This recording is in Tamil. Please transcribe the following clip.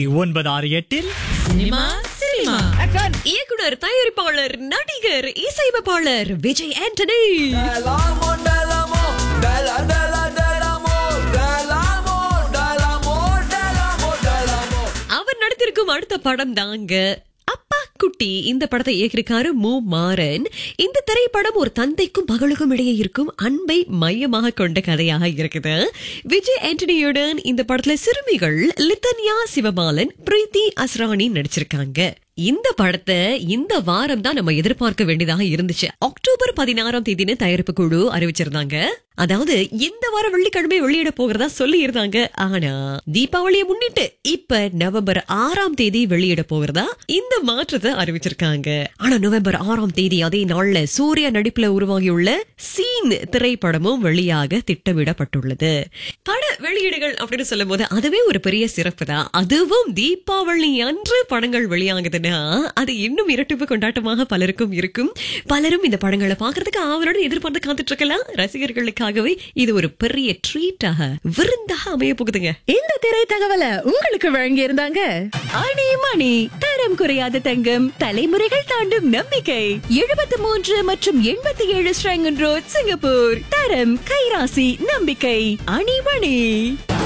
ஒன்பது ஆறு எட்டில் சினிமா சினிமா இயக்குனர் தயாரிப்பாளர் நடிகர் இசையமைப்பாளர் விஜய் ஆண்டனி அவர் நடித்திருக்கும் அடுத்த படம் தாங்க அப்பா குட்டி இந்த படத்தை இயக்கியிருக்காரு மு மாறன் இந்த திரைப்படம் ஒரு தந்தைக்கும் மகளுக்கும் இடையே இருக்கும் அன்பை மையமாக கொண்ட கதையாக இருக்குது விஜய் ஆண்டனியுடன் இந்த படத்துல சிறுமிகள் லித்தன்யா சிவபாலன் பிரீத்தி அஸ்ரானி நடிச்சிருக்காங்க இந்த படத்தை இந்த வாரம் தான் நம்ம எதிர்பார்க்க வேண்டியதாக இருந்துச்சு அக்டோபர் பதினாறாம் தேதினு தயாரிப்பு குழு அறிவிச்சிருந்தாங்க அதாவது இந்த வாரம் வெள்ளிக்கிழமை வெளியிட போகிறதா சொல்லி இருந்தாங்க ஆனா தீபாவளியை முன்னிட்டு இப்ப நவம்பர் ஆறாம் தேதி வெளியிட போகிறதா இந்த மாற்றத்தை அறிவிச்சிருக்காங்க ஆனா நவம்பர் ஆறாம் தேதி அதே நாள்ல சூர்யா நடிப்புல உருவாகியுள்ள சீன் திரைப்படமும் வெளியாக திட்டமிடப்பட்டுள்ளது பட வெளியீடுகள் அப்படின்னு சொல்லும் போது அதுவே ஒரு பெரிய சிறப்பு தான் அதுவும் தீபாவளி அன்று படங்கள் வெளியாகுதுன்னா அது இன்னும் இரட்டிப்பு கொண்டாட்டமாக பலருக்கும் இருக்கும் பலரும் இந்த படங்களை பார்க்கறதுக்கு ஆவலுடன் எதிர்பார்த்து காத்துட்டு இருக்கலாம் ரசிகர்களுக்காகவே இது ஒரு பெரிய ட்ரீட்டாக விருந்தாக அமைய போகுதுங்க இந்த திரை தகவலை உங்களுக்கு வழங்கி இருந்தாங்க அணி மணி தரம் குறையாத தங்கம் தலைமுறைகள் தாண்டும் நம்பிக்கை எழுபத்தி மூன்று மற்றும் எண்பத்தி ஏழு ஸ்ரங்கன் ரோட் சிங்கப்பூர் தரம் கைராசி நம்பிக்கை அணிமணி